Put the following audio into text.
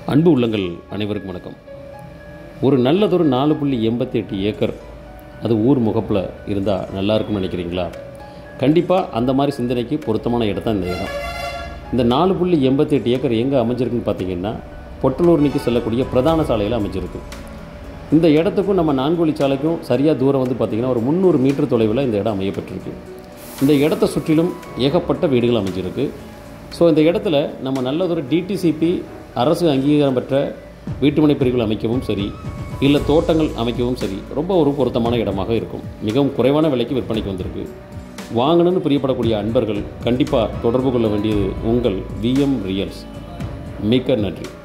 அன்பு உள்ளங்கள் அனைவருக்கும் வணக்கம் ஒரு நல்லதொரு நாலு புள்ளி எண்பத்தி எட்டு ஏக்கர் அது ஊர் முகப்பில் இருந்தால் நல்லா இருக்கும்னு நினைக்கிறீங்களா கண்டிப்பாக அந்த மாதிரி சிந்தனைக்கு பொருத்தமான இடம் தான் இந்த இடம் இந்த நாலு புள்ளி எண்பத்தி எட்டு ஏக்கர் எங்கே அமைஞ்சிருக்குன்னு பார்த்தீங்கன்னா பொட்டலூர்னிக்கு செல்லக்கூடிய பிரதான சாலையில் அமைஞ்சிருக்கு இந்த இடத்துக்கும் நம்ம நான்குவழி சாலைக்கும் சரியாக தூரம் வந்து பார்த்திங்கன்னா ஒரு முந்நூறு மீட்டர் தொலைவில் இந்த இடம் அமையப்பட்டிருக்கு இந்த இடத்த சுற்றிலும் ஏகப்பட்ட வீடுகள் அமைஞ்சிருக்கு ஸோ இந்த இடத்துல நம்ம நல்லதொரு டிடிசிபி அரசு அங்கீகாரம் பெற்ற வீட்டுமனை பிரிவுகள் அமைக்கவும் சரி இல்லை தோட்டங்கள் அமைக்கவும் சரி ரொம்ப ஒரு பொருத்தமான இடமாக இருக்கும் மிகவும் குறைவான விலைக்கு விற்பனைக்கு வந்திருக்கு வாங்கணும்னு பிரியப்படக்கூடிய அன்பர்கள் கண்டிப்பாக தொடர்பு கொள்ள வேண்டியது உங்கள் விஎம் ரியல்ஸ் மிக்க நன்றி